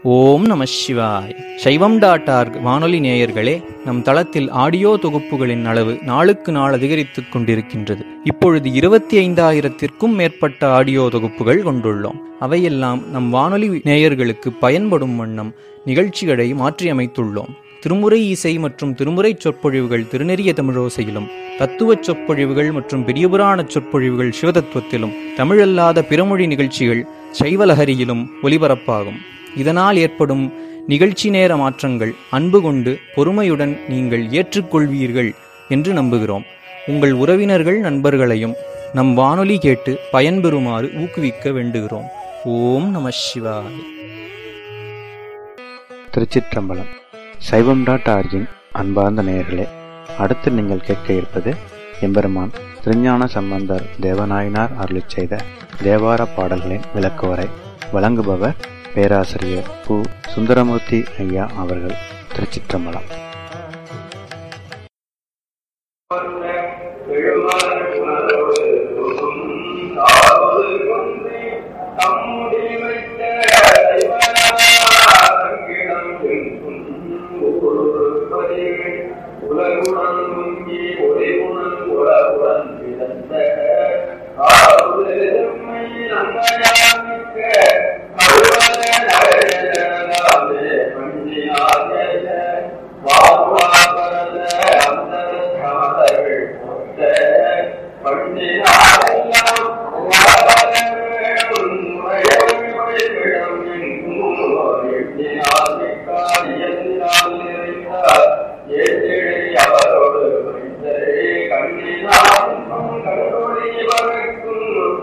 ஓம் நம சிவாய் சைவம் டாட் ஆர்க் வானொலி நேயர்களே நம் தளத்தில் ஆடியோ தொகுப்புகளின் அளவு நாளுக்கு நாள் அதிகரித்துக் கொண்டிருக்கின்றது இப்பொழுது இருபத்தி ஐந்தாயிரத்திற்கும் மேற்பட்ட ஆடியோ தொகுப்புகள் கொண்டுள்ளோம் அவையெல்லாம் நம் வானொலி நேயர்களுக்கு பயன்படும் வண்ணம் நிகழ்ச்சிகளை மாற்றியமைத்துள்ளோம் திருமுறை இசை மற்றும் திருமுறை சொற்பொழிவுகள் திருநெறிய தமிழோசையிலும் தத்துவச் சொற்பொழிவுகள் மற்றும் பெரியபுராண சொற்பொழிவுகள் சிவதத்துவத்திலும் தமிழல்லாத பிறமொழி நிகழ்ச்சிகள் சைவலஹரியிலும் ஒலிபரப்பாகும் இதனால் ஏற்படும் நிகழ்ச்சி நேர மாற்றங்கள் அன்பு கொண்டு பொறுமையுடன் நீங்கள் ஏற்றுக்கொள்வீர்கள் என்று நம்புகிறோம் உங்கள் உறவினர்கள் நண்பர்களையும் நம் வானொலி கேட்டு பயன்பெறுமாறு ஊக்குவிக்க வேண்டுகிறோம் ஓம் நம சிவாய திருச்சிற்றம்பலம் சைவம் டாட் ஆர்ஜின் அன்பார்ந்த நேயர்களே அடுத்து நீங்கள் கேட்க இருப்பது எம்பெருமான் திருஞான சம்பந்தர் தேவநாயனார் அருளிச் செய்த தேவார பாடல்களின் விளக்குவரை வழங்குபவர் பேராசிரியர் பு சுந்தரமூர்த்தி ஐயா அவர்கள் திருச்சிற்றம்பலம் உலகுடன் முங்கி ஒரே உணன் உலகுடன் பிறந்த ஆறுமை நன்மையாமிக்க அருவத நரே பண்டியாய வாக்குவாபரத அந்தர சாதர்கள் ஒத்த பண்டியாரெல்லாம் அவரோடு கண்ணினாலும் கண்டோடி வரைக்கும்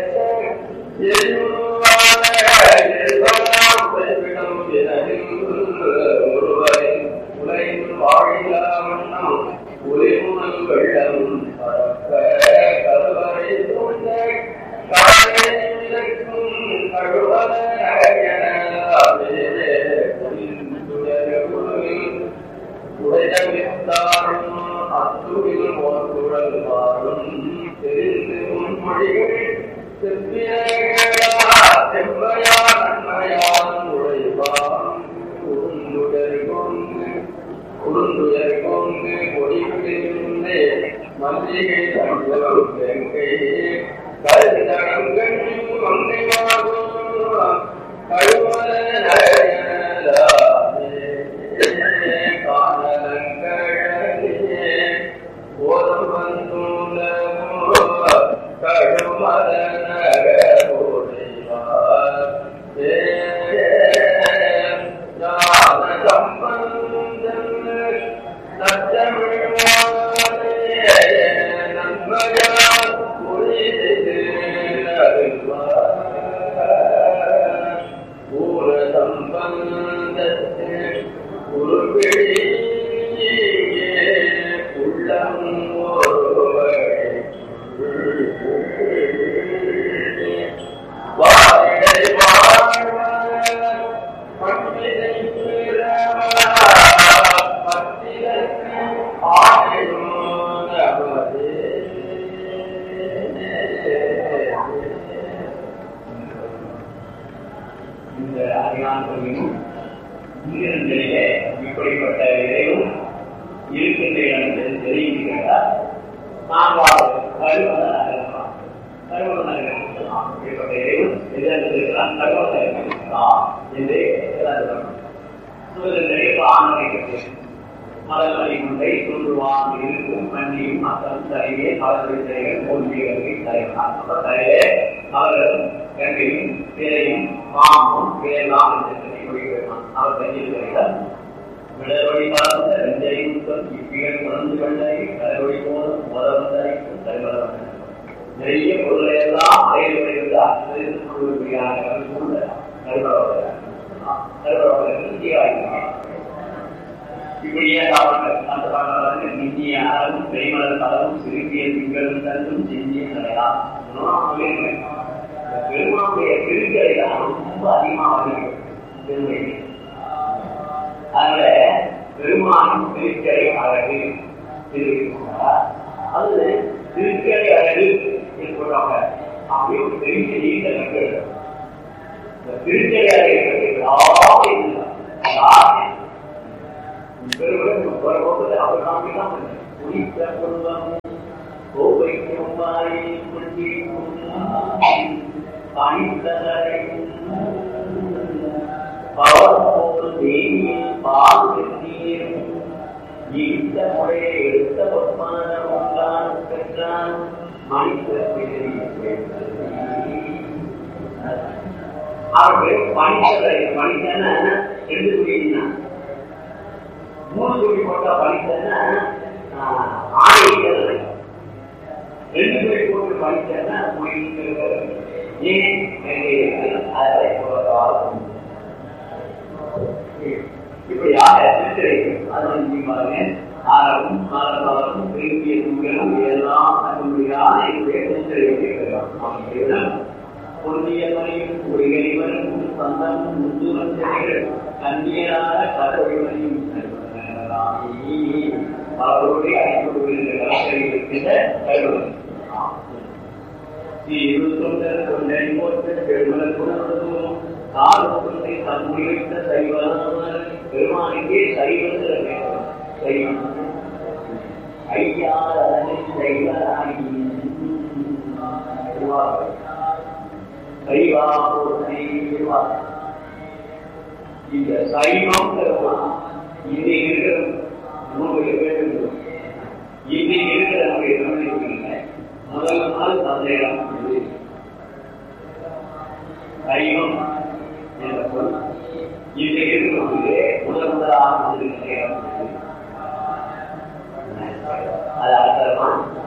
இருவரும் இங்கிருந்தே இப்படிப்பட்ட இறைவன் இருக்கின்ற இடம் தெரியும் கேட்டால் நான்காவது கருவதனாக இருக்கலாம் கருவதனாக இருக்கலாம் இப்படிப்பட்ட இறைவன் எதிர்த்து இருக்கிறான் கருவதனாக இருக்கலாம் என்று சூழலிலே ஆணை மலர்களை முன்பை தோன்றுவான் இருக்கும் மண்ணியும் மக்களும் தலையே மலர்கள் தலைகள் போன்றியவர்களை தலைவனான் அப்ப தலையிலே மலர்களும் கண்கையும் பிறையும் பாம்பும் பிறையெல்லாம் குறிப்பிடுவான் அவர் கையில் கிடைத்தால் விடவழி பார்த்த வெஞ்சை முத்தம் இப்பிகள் உணர்ந்து கொண்டதை கடவழி போதும் முதவந்தரை தலைவர் நிறைய பொருளை எல்லாம் அறையிலிருந்து அச்சரித்து கொள்வதற்கான சூழ்நிலை கருவரவர் கருவரவர் இப்படியே அந்த பாடலாளர்கள் நிந்திய அளவும் பெய்மலர் அளவும் சிறுக்கிய திங்களும் தன்னும் செஞ்சிய நிலையாம் பெருமானுடைய திருக்கலை தான் ரொம்ப அதிகமாக வருகிறது பெருமை அதனால பெருமானும் திருக்கலை அழகு தெரிவிக்கிறார் அது திருக்கலை அழகு என்று சொல்றாங்க அப்படியே ஒரு பெரிய நீண்ட நகர் இந்த திருக்கலை அழகு யாரும் இல்லை யாருமே அவர் காமிதான் குறித்த கொள்வம் கோவைக்கும் வாயை பவர்போல் தேவியில் பால் வெந்நீர் ஈட்ட முறையை எடுத்த பொன்மான உண்டான் பெற்றான் மனித அவர்கள் மனிதரை மனிதன ரெண்டு சொல்லியிருந்தான் மூணு சொல்லி போட்டா படித்தேன்னா ஆணைகள் ரெண்டு சொல்லி போட்டு படித்தேன்னா ஏன் அதை இப்படியாக திருத்திரைகள் ஆரவும் மலர்வரும் விரும்பிய நூல்களும் எல்லாம் அதனுடையான என்னுடைய திருத்திரைகள் பொருந்திய மணியும் ஒருகழிவரும் சந்தம் முந்தூரம் செடிகள் கண்ணியரான கடவுளையும் அவர்களுடைய ஐநூறு இருக்கின்ற கருவறை பெருமானிக்கே சைவம் சைவம் ஐயாரனை சைவராகி சைவா இந்த சைவம் இதை இருக்கிற நூல்களை வேண்டும் இதை இருக்கிற நம்முடைய தமிழ் முதல் நாள் சந்தேகம் சைவம் என்ற பொருள் இதை இருக்கிறது முதல் முதலாக நேரம் அது அர்த்தமா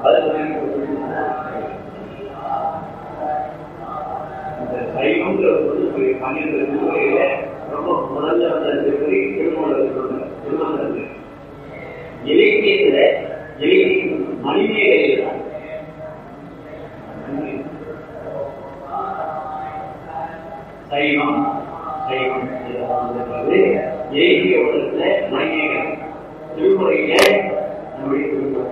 இந்த சைவங்கிற பொருள் பன்னிரண்டு நூல்களில ரொம்ப முதல்ல வந்த திருப்பதி திருமணம் திருமணம் இலக்கியத்துல இலக்கியம் மணிமேகலை சைவம் சைவம் என்பது இலக்கிய உலகத்துல மணிமேகலை திருமுறையில நம்முடைய திருமுறை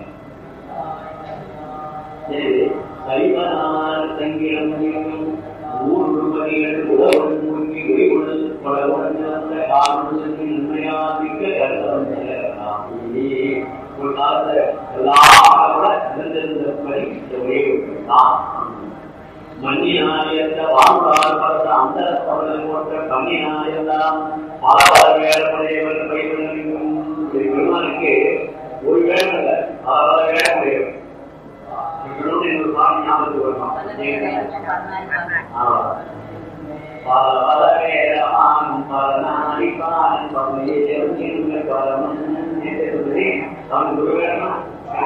எனவே சைவனார் தங்கிடம் ஊர் உருவதிகள் உலகம் மூழ்கி ஒளிவுடன் பல உடனே காரணத்திற்கு நன்மையாதிக்க கருத்தம் ஒரு காலத்துல எல்லாரோட இருந்திருந்தபடி இந்த ஒரே தான் மண்ணினாயத்த வாழ்ந்தால் பார்த்த அந்த சோழனை போன்ற கண்ணினாயெல்லாம் பல பல வேலைப்படையவர் பயிர்களும் பெருமானுக்கு ஒரு வேலை இல்லை பல பல வேலை முடியும் இன்னொன்று ஒரு சாமி ஞாபகத்துக்கு வரணும் பல பல வேளாண் பல நாளிப்பான் பல அவன் குரு வேணும்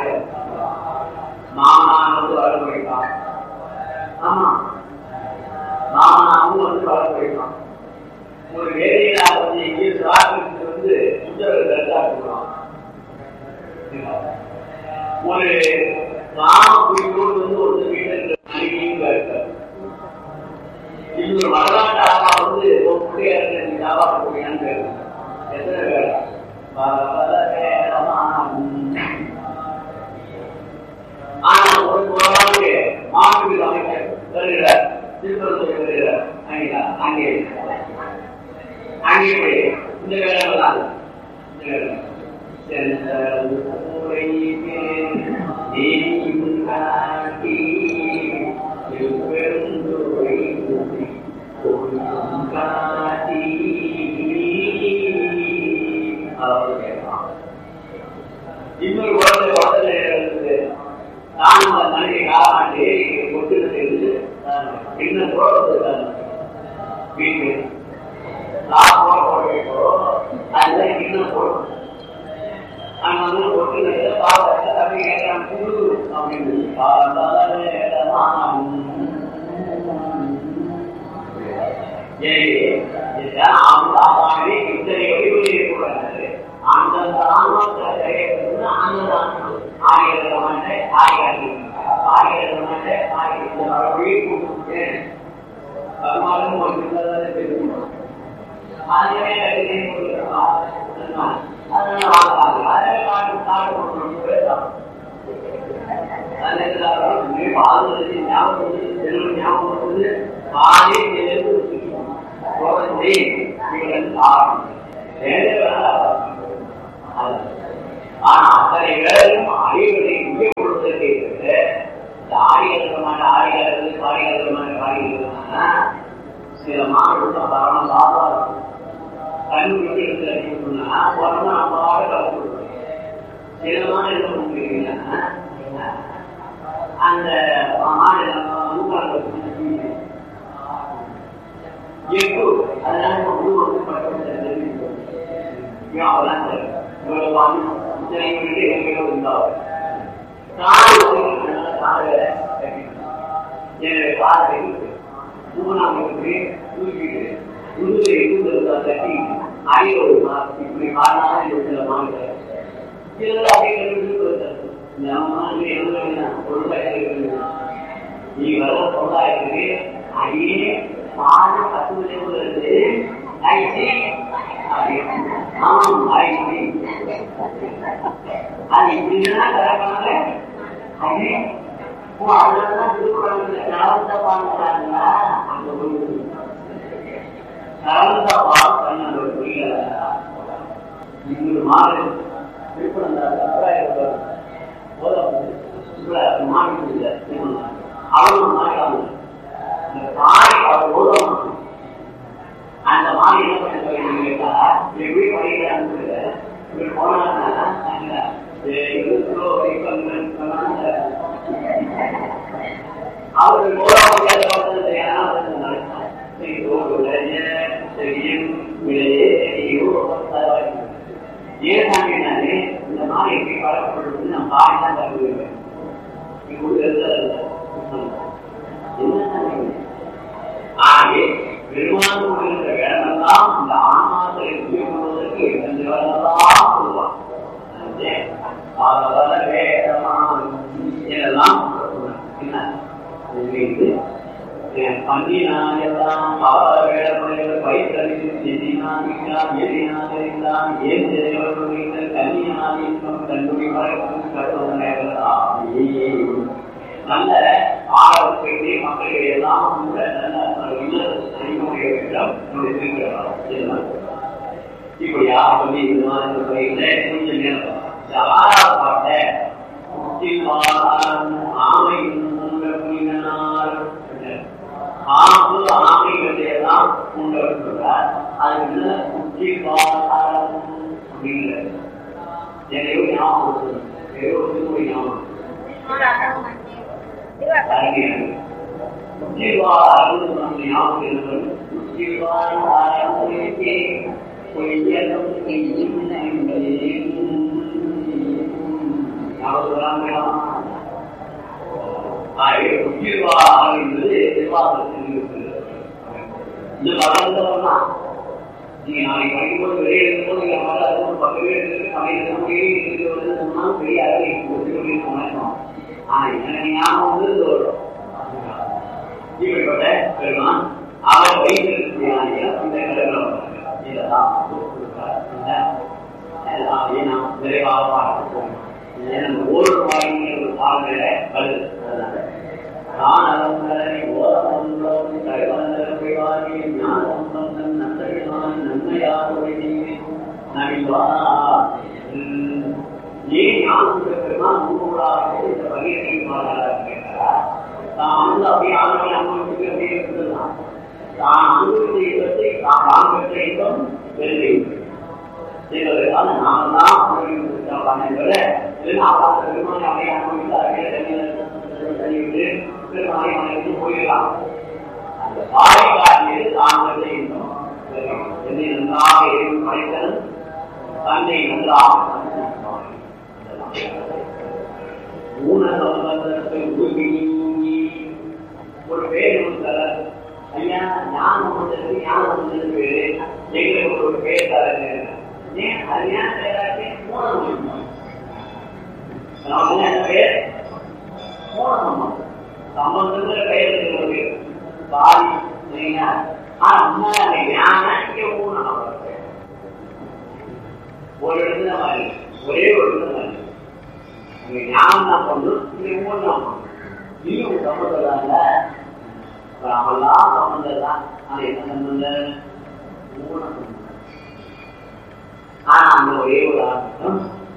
மாமனான் வந்து வளர்த்து வைப்பான் ஆமா மாமனாவும் வந்து வளர்த்து வைப்பான் ஒரு வேலையில வந்து எங்கேயும் சாப்பிட்டு வந்து சுந்தர கருத்தாக்குறான் ஒரு ராம குடியோடு வந்து ஒரு வீட்டில் அருகியும் இருக்கார் இன்னொரு வரலாற்று ஆமா வந்து ஒப்படியா இருக்க ஜாவா கூடியான்னு கேட்கும் எத்தனை பேர் ஆனா ஒரு நாளுக்கு மாநில அமைச்சர் வருகிறார் திருப்பரங்குறை வருகிறார் அங்கே அங்கே அங்கே அங்கே இந்த வேலை தான் இந்த வேலை சென்றூரை நீயும் காட்டி பெருந்துரை காட்டி அதாவது கேட்கலாம் இன்னொரு குழந்தை குழந்தை இருந்து நான் அந்த மனைவி காலாண்டு ஒட்டுல இருந்து என்ன தோட்டத்தை வீட்டு நான் போட போட வைக்கிறோம் அதுல இன்னும் போடும் அங்க வந்து ஒட்டுல பாவத்தை அப்படி கேட்கறான் புது அப்படின்னு இத்தனை வழிகளில் கூடாது அந்தந்த ஆன்மாக்களை அன்னதான் ஆயிரத்த மண்டை ஆயிரம் ஆயிரத்த மண்டை ஆயிரத்தி வழி கொடுத்து வருமானம் ஒன்றுதான் தெரியும் அதுவே அதனால வாங்காங்க அதே காட்டு காட்டு கொடுக்கணும் பாதுகாத்து ஞாபகம் செல்வம் ஞாபகம் வந்து பாதி குழந்தை இவர்கள் ஆரம்பம் ஆனா அத்தனை பேரும் அறிவுகளை இங்கே கொடுத்ததே தவிர இந்த ஆடிகளமான ஆடிகளர்கள் காடிகளமான காடிகளமான சில மாணவர்கள் காரணம் சாதாரணம் கண் விட்டு எடுத்து அடிக்கணும்னா உடனே நம்ம ஆட கலந்து சில மாநிலம் என்ன பண்ணுறீங்கன்னா அந்த மாநிலம் எட்டு அதனால உள்ள வந்து பட்டம் நீ வர சமுதாயத்துக்கு அடியே பாட கத்துவது ஐசி ஆமாம் ஐசி அது இப்படிதான் கரெக்டாக அது அவ்வளவுதான் திருக்குறள் நலந்த பாடுறாங்க அந்த நலந்த பாடம் பண்ண புரியல இன்னொரு மாடு திருக்குறள் மாறி அவரும் மாறிடாம இந்த தாய் அவர் ஓதம் அந்த மாதிரி என்ன பண்ண சொல்லி கேட்டா எப்படி படிக்கிறான்னு இப்படி போனாங்கன்னா அவர்கள் போட முடியாத ஏன் சாமினாலே இந்த மாதிரி எப்படி பழக்கப்படுறது நான் பாடி தான் கருதுவேன் ஆகவே பெருமான் கொண்டிருந்த வேடமெல்லாம் இந்த ஆன்மாக்களை உயர்வதற்கு எந்த வேடமெல்லாம் சொல்லுவான் இதெல்லாம் என்ன பண்ணினாயெல்லாம் அவர வேடமுறைகள் பயிற்சி செதினான் எதினான் எல்லாம் ஏன் தெரிவர்கள் கன்னியான இன்பம் கண்டுபிடி பழக்கம் கட்டுவதே நல்ல ஆரோக்கியத்தை மக்களிடையே எல்லாம் கூட நல்ல செய்யக்கூடிய வேண்டும் இப்படியாக சொல்லி இந்த மாதிரி பயிரில் கொஞ்சம் நேரம் ஆறாவது பாட்டை ஆமை ஆம்பு ஆமைகளை எல்லாம் உண்டவர் சொல்றார் அது உச்சி பாரம் அப்படிங்கிறது எதையோ ஞாபகம் ஏதோ ஒரு ஞாபகம் நீங்க நாளைக்கு படிக்கும்போது வெளியே இருக்கும்போது நீங்க மாதிரி அது பக்கவே இருக்கு சமையல் இருக்கிறது சொன்னாலும் பெரிய அளவில் சமைக்கணும் ஆனா எனக்கு ஞாபகம் வந்து இது வரும் இப்படிப்பட்ட பெருமான் அவர் வைத்திருக்கிறாங்க இந்த கடற்கரை இதெல்லாம் எல்லாத்தையும் நாம் விரைவாக பார்ப்போம் ஒவ்வொரு பாடங்கிற பாடங்களை கழுது நான் அலங்கரை ஓரமன்றோம் கருவந்தர பிரிவாகி ஞான சம்பந்தம் நந்தவிழான் நன்மையா ஏன் ஞானம் பெருமான் மூன்றாக இந்த பகிர்ச்சி கேட்டா தான் வந்து அப்படியே ஆளுநர் அனுபவிச்சுட்டு அப்படியே இருந்ததுதான் தான் அனுபவித்த இன்பத்தை தான் தான் பெற்ற இன்பம் வெள்ளி செய்வதற்காக நாம தான் அனுபவித்தாங்க தவிர ஆபாச பெருமானை அப்படியே அனுபவித்து அப்படியே தண்ணீர் பெருமானை அனுபவித்து போயிடலாம் அந்த பாறை காட்டியது தான் பெற்ற இன்பம் என்னை நன்றாக எரியும் படைத்தல் தன்னை நன்றாக ஊன சம்பந்தத்தை உருவி ஒரு பேர் கொடுத்தார் ஐயா ஞானம் வந்தது ஞானம் வந்தது பேரு எங்களுக்கு ஒரு பேர் தரங்க ஏன் அது ஏன் பேராச்சு மூலம் நம்ம என்ன பேர் மூலம் சம்பந்தங்கிற பெயர் இருக்கிறது பாதி சரிங்களா ஆனா உண்மையான ஞானம் இங்க ஊனம் ஒரு இடத்துல மாதிரி ஒரே ஒரு இடத்துல மாதிரி அங்க ஞானம் தான் பண்ணும் இங்க ஊனம் தான் பண்ணும் இன்னும் சம்பந்தம் அவெல்லாம் சம்பந்தம் தான் ஆனா என்ன சம்பந்தம் ஊனம் சம்பந்தம் ஆனா அந்த ஒரே ஒரு அர்த்தம்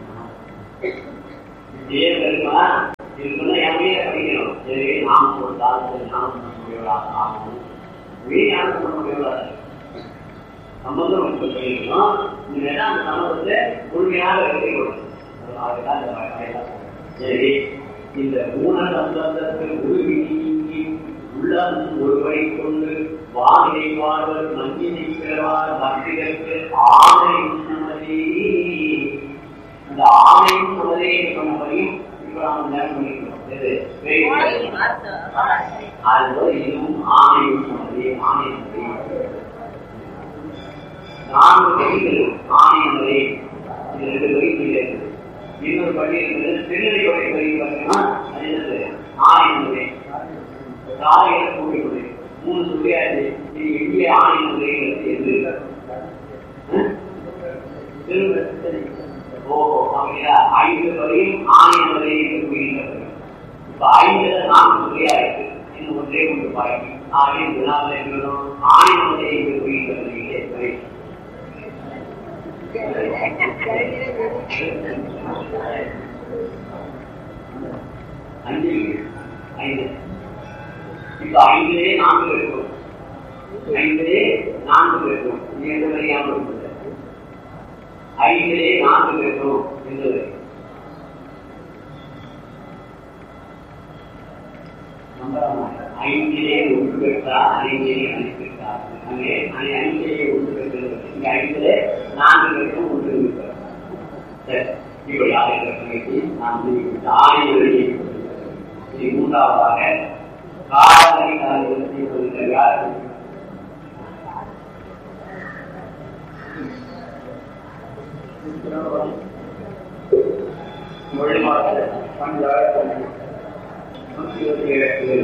இதே தெரியுமா இதுக்குள்ள எங்கே படிக்கணும் எனவே நாம் கொடுத்தால் ஞானம் பண்ண முடியவராக ஆகணும் ஞானம் பண்ண முடியவராக சம்பந்தம் வந்து சொல்லியிருக்கோம் இந்த அந்த சம்பந்தத்தை முழுமையாக எழுதி கொடுக்கணும் அதுதான் இந்த வகையெல்லாம் எனவே இந்த மூண சம்பந்தத்தில் உருவி நீங்கி உள்ளம் ஒருவரை கொண்டு வானிலை வாழ்வர் மஞ்சினை பிறவார் பக்திகளுக்கு ஆணை உண்ணமதி இந்த ஆணையும் உணரே சொன்னபடியும் இப்ப நாம் நேரம் பண்ணிக்கிறோம் எது? அதுபோல இதுவும் ஆணையும் உணரே ஆணை உணரே நான்கு வழிகள் ஆணையமுறை இது ரெண்டு வழிகள் இருக்குது இன்னொரு பள்ளி இருக்குது திருநெல்வேலி பள்ளி பார்த்தீங்கன்னா அது என்னது ஆணையமுறை காலையில கூடியுள்ளது மூணு சொல்லியாச்சு இது எங்கே ஆணையமுறைங்கிறது எது ஓஹோ அப்படியா ஐந்து வரையும் ஆணையமுறை என்று கூறுகிறது இப்ப ஐந்துல நான்கு சொல்லியாயிருக்கு இன்னும் ஒன்றே ஒன்று பாக்கி ஆகிய வினாவில் இருக்கிறோம் ஆணையமுறை என்று கூறுகிறது இல்லை அஞ்சு ஐந்து இப்ப ஐந்திலே நான்கு இருக்கும் ஐந்திலே நான்கு இருக்கும் இது எந்த வழியாக இருக்குது ஐந்திலே நான்கு இருக்கும் என்பது ஐந்திலே ஒன்று பெற்றார் ஐந்திலே அனுப்பிட்டார் அங்கே ஐந்திலே ஒன்று பெற்றது இங்க ஐந்திலே நான்கு பேருக்கும் ஒன்று இருக்கிறார் சரி இப்படியாக இருக்கிற நாம் ஆணை வழியை இது மூன்றாவதாக காலங்களை காலத்தில் சொல்கிறார் மொழிமாக பஞ்சாயத்து நூற்றி இருபத்தி ஏழு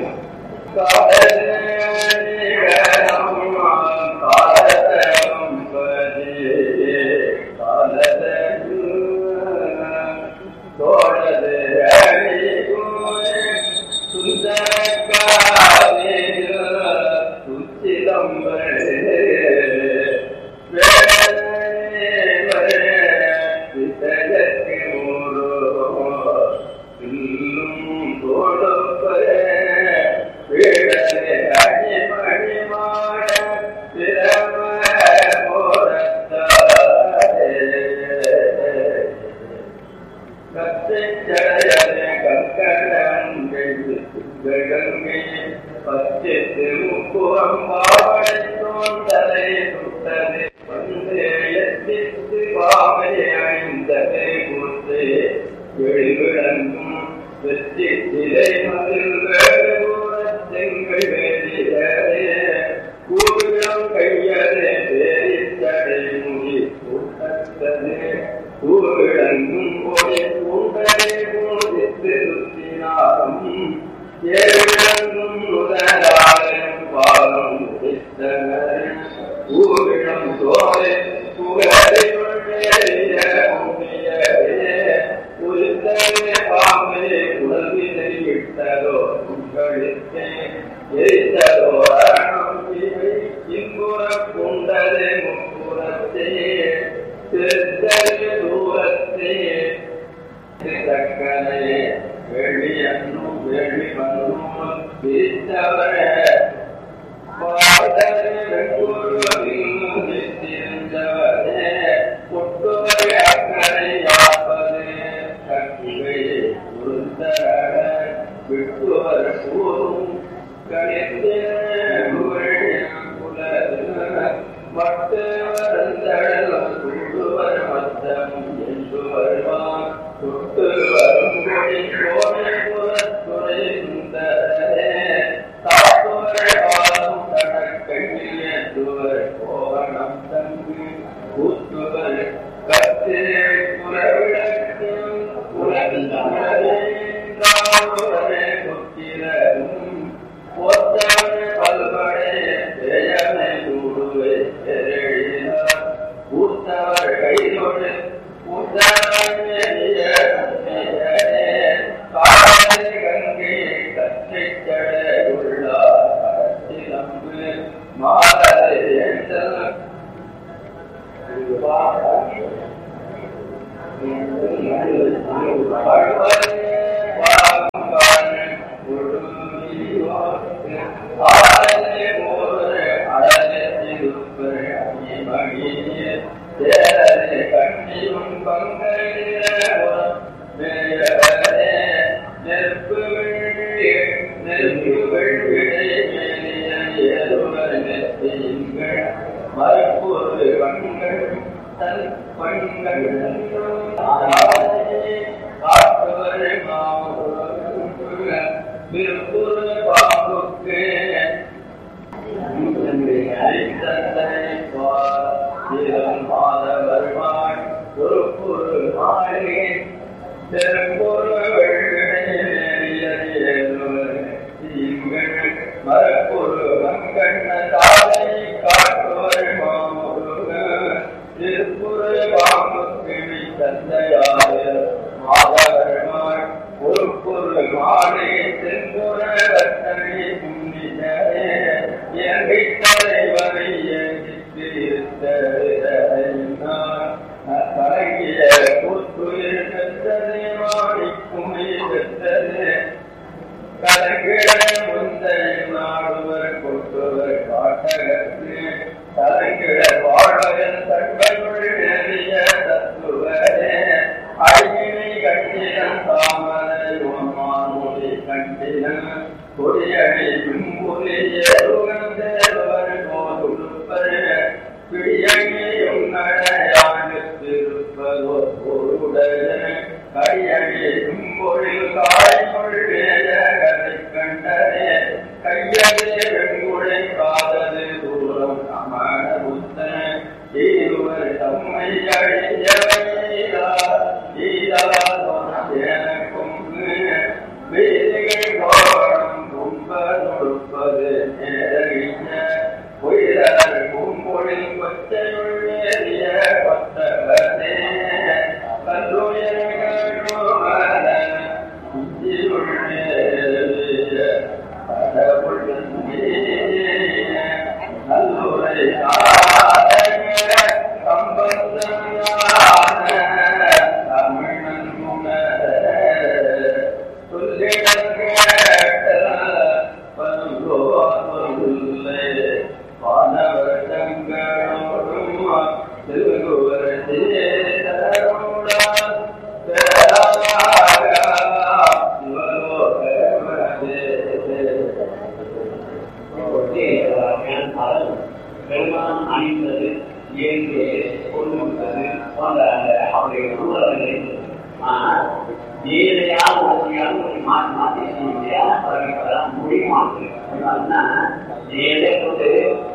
உலகினை விட்டதோ திருத்தல் தூரத்தே தக்கனே வெள்ளி அன்னும் வெள்ளி மண்ணும் பிரித்தவர பெருமான் அணிந்தது இயற்கை கொள்ளுவது போன்ற அந்த அவருடைய சூழல்களை ஆனால் ஏழையாக உதவியாக ஒரு மாற்றி மாற்றி செய்ய பரவிப்பதான் மொழி மாற்று அதனால்னா ஏழை வந்து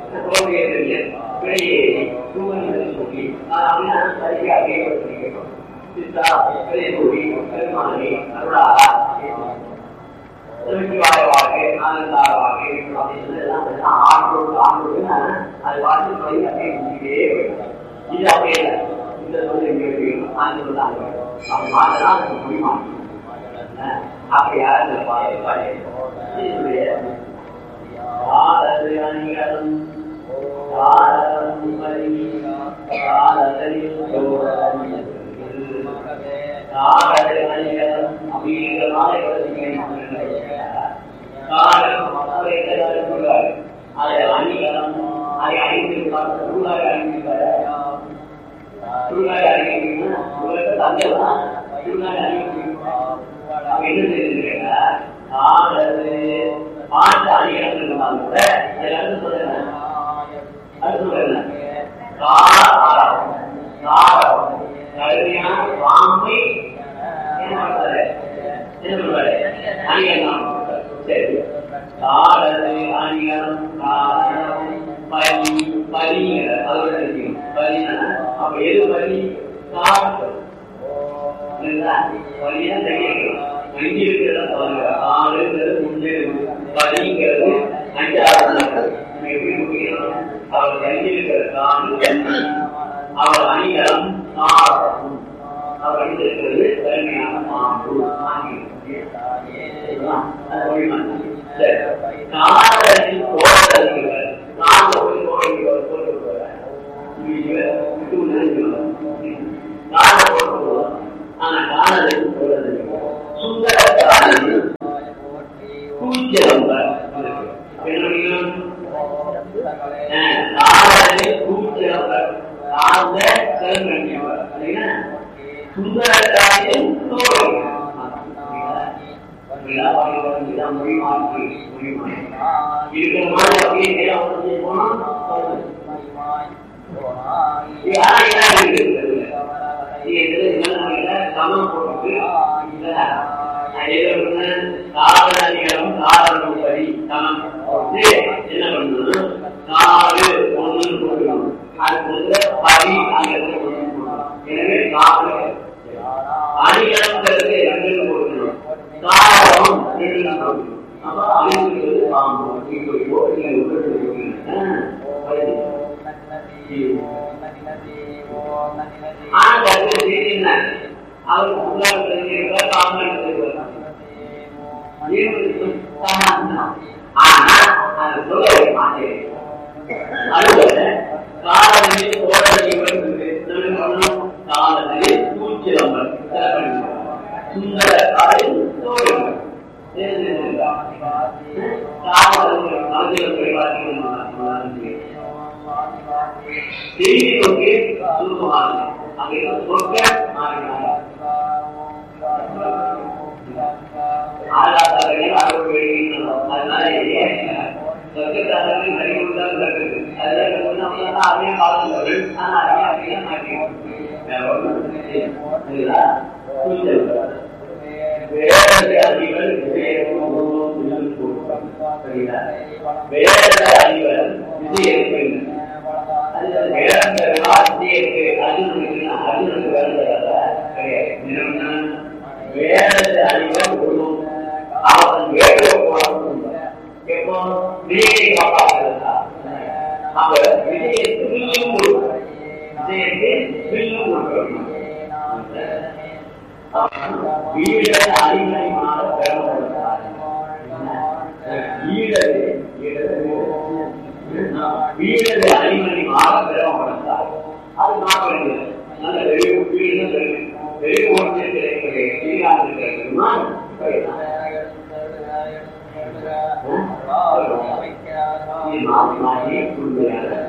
தோல்வியை வெளியேறி சூழ்நிலை சொல்லி அப்படின்னா சரியாக ஏற்படுத்திக்கிறோம் சித்தா பெரிய மொழி பெருமானி அருளா திருச்சிவாயவாக ஆனந்தாவாக அப்படின்னு எல்லாம் ஆண்டோடு ஆண்டோடுன்னா அது வாசி சொல்லி அப்படியே முடிக்கிட்டே வரும் இது அப்படியே இல்லை. இந்த சொல்லி எங்க இருக்கு ஆண்டு தான் அப்படி மாத்தினா அது முடியுமா அப்படியா இந்த பாடல் பாடி இதனுடைய பாடல் அணிகளும் பாடலும் பரி அதை அணிகலம் அதை அணிந்து சூழலை அணிந்து சூழலை அணிங்கன்னா தங்கலாம் சூழலை அணிந்து என்ன தெரிஞ்சுக்கிறீங்களா காதல் பாட்டு அணிகலம் இருந்தாலும் கூட எல்லாரும் சொல்லுங்க அது சொல்லுங்க காரம் காரம் கடுமையான பாம்பை என்ன பண்றாரு என்ன பண்றாரு அணிகலம் சரி காடது அணிகலம் காரணம் பலி பலிங்கிற அதோட தெரியும் பலினா அப்ப எது பலி காப்பு பலியா தெரியும் அங்கே இருக்கிறத பாருங்க ஆளுங்கிறது முன்னே பதிங்கிறது அஞ்சாவது எப்படி முடியும் அவர் தங்கியிருக்கிற காணு அவர் அணிகலம் காரணம் அவர் அணிந்திருக்கிறது கருமையான பாம்பு காதலின் போராடுகிறார் நான் போய் போராடுகிறார் போட்டு காதல் போட்டு ஆனா காதலுக்கு போறது சுந்தர காதல் கூச்சலம்ப காதலை கூச்சலம்ப காந்த சிறந்தவர் சுந்தர காதலின் தோழி மொழி மாற்றி மொழி மாற்றி இருக்கிற மாதிரி அப்படியே போனா சமம் போட்டு காதலிகளும் காரணம் படி சமம் போட்டு என்ன பண்ணணும் நாலு ஒன்று போடணும் அது வந்து பதி அங்கே எனவே காதல் அணிகலங்கிறது ரெண்டு போடணும் காரணம் ரெண்டு போடணும் அப்ப அணிங்கிறது பாம்பு இப்படியோ ஆனா தெரியுங்க அவருக்கு உள்ளாக தெரிஞ்சிருக்க ஆனா அது சொல்ல மாட்டேன் அதுபோல காலனில் தோழர்கள் காலனில் கூச்சிரம்பர் சுந்தர காலில் தோழர்கள் செய்தி நோக்கி சுருக்கமாக அங்கே சொற்க மாறினார் ஆதாரங்களை அறுபது வெளியிடணும் அதனால சொர்க்கத்தாரர்கள் அறிவுதான் இருக்குது அதில் அதே பார்க்கிறார்கள் ஆனால் அதே அப்படியே மாட்டேன் வேத அறிவர் வேத அறிவர் விஜயருக்கு வேந்த வாத்தியருக்கு அர்ஜுனுக்கு அர்ஜுனுக்கு வேண்டதல்ல கிடையாது வேத அறிவர் ஒருவன் அவன் வேத எப்போ விஜயை காப்பாற்றுறதா அவ விஜயத்துக்கு வில்லும் கொடுப்பார் விஜயக்கு வில்லும் கொடுக்கணும் வீட அறிஞமாக பெறப்படுகிறார் வீடது வீடது அறிஞமாக பெறப்படுகிறார் அது நான் நல்ல வெளிய வீடு வெளிய ஓட்டு கிடைக்கிறது சீராக கிடைக்குமா மாறி மாறி உண்மையாக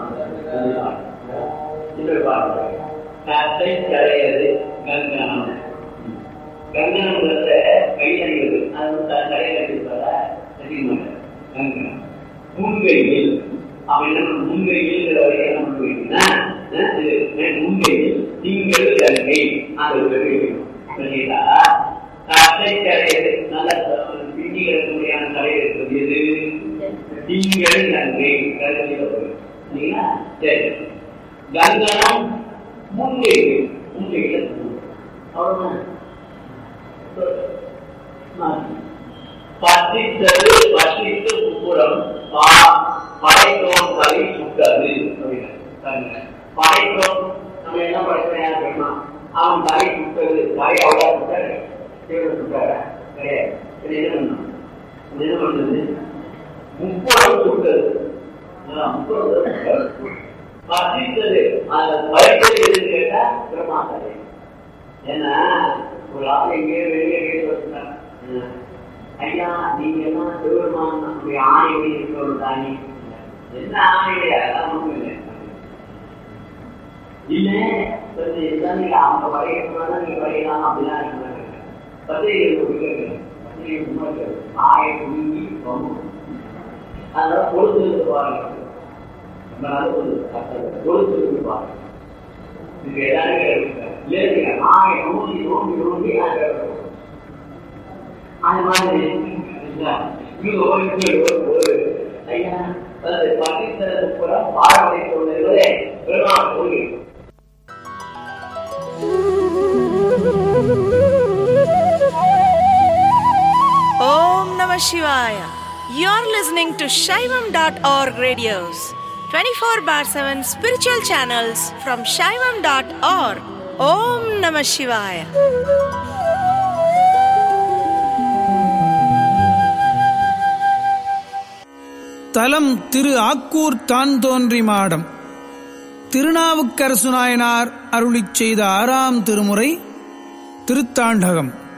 கத்தை கரையது கங்கணம் கங்கணம்ங்கிறத கையறிவது அது கரையில கங்கணம் முன்கையில் அவன் என்ன முன்கையில் வரைக்கும் என்ன முன்கையில் திங்கள் கங்கை அது புரியுதா கத்தை கரையது நல்ல பின்னி இருக்கக்கூடியான கரை இருக்கிறது எது திங்கள் கங்கை கருத்தில் சரி கங்கணம் முன்கை முன்கையில் பசித்தது பசித்து முப்புறம் படைத்தோம் கலை சுட்டது படைத்தோம் நம்ம என்ன படைக்கிறேன் அப்படின்னா அவன் தலை சுட்டது தலை அவ்வளோ சுட்டாரு தேவை சுட்டாரா கிடையாது இது என்ன பண்ணும் இது என்ன பண்ணுது முப்புறம் சுட்டது முப்புறம் பசித்தது அந்த பிரமாதம் ஏன்னா ஒரு ஆள் எங்கேயோ வெளியே கேட்டு வச்சுட்டாங்க ஐயா நீங்க எல்லாம் சிவபெருமான் நம்முடைய ஆணையை இருக்கிறது தானே என்ன ஆணையா அதான் ஒண்ணும் இல்லை இல்ல கொஞ்சம் எல்லாமே அவங்க வரையணும் நீங்க வரையலாம் அப்படிலாம் இருக்கிறாங்க பத்திரிகை கொடுக்கிறது பத்திரிகை கொடுக்கிறது ஆயை நீங்கி போகணும் அதனால பொழுது இருந்து பாருங்க ரொம்ப நல்லது பொழுது இருந்து பாருங்க இது எல்லாருமே இல்லைங்க ஆயை நோண்டி நோண்டி நோண்டி அதை அந்த மாதிரி இவங்க ஒரு ஒரு ஐயா அது பாகிஸ்தான் கூட பாரம்பரிய சூழ்நிலை பெருமாள் கோயில் Om Namah Shivaya. You're listening to Shaivam.org radios, 24 bar 7 spiritual channels from Shaivam.org. Om Namah Shivaya. தலம் திரு ஆக்கூர் தான் தோன்றி மாடம் திருநாவுக்கரசு நாயனார் அருளிச் செய்த ஆறாம் திருமுறை திருத்தாண்டகம்